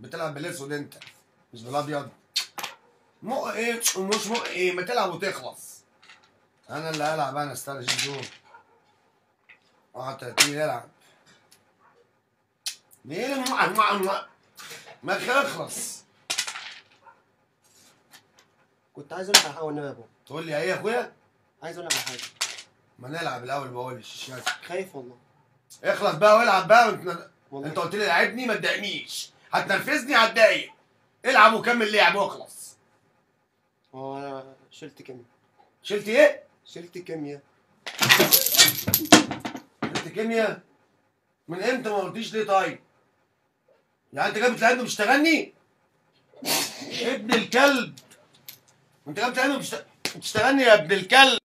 بتلعب بالاسود انت مش بالابيض مق ايه ومش مق ايه ما تلعب وتخلص انا اللي هلعب انا استنى شوف دول 31 يلعب ليه ما ما ما ما تخلص كنت عايز اقول لك على حاجه والنبي يا ابو تقول لي ايه يا اخويا عايز اقول لك على حاجه ما نلعب الاول بقول الشاشات خايف والله اخلص بقى والعب بقى انت والله انت قلت لي لعبني ما تضايقنيش هتنرفزني هتضايق العب وكمل لعب واخلص هو انا شلت كيمياء شلت ايه؟ شلت كيمياء شلت كيمياء من امتى ما قلتيش ليه طيب؟ يعني انت جاي بتلعبني مش تغني؟ ابن الكلب انت جاي بتلعبني مش تغني يا ابن الكلب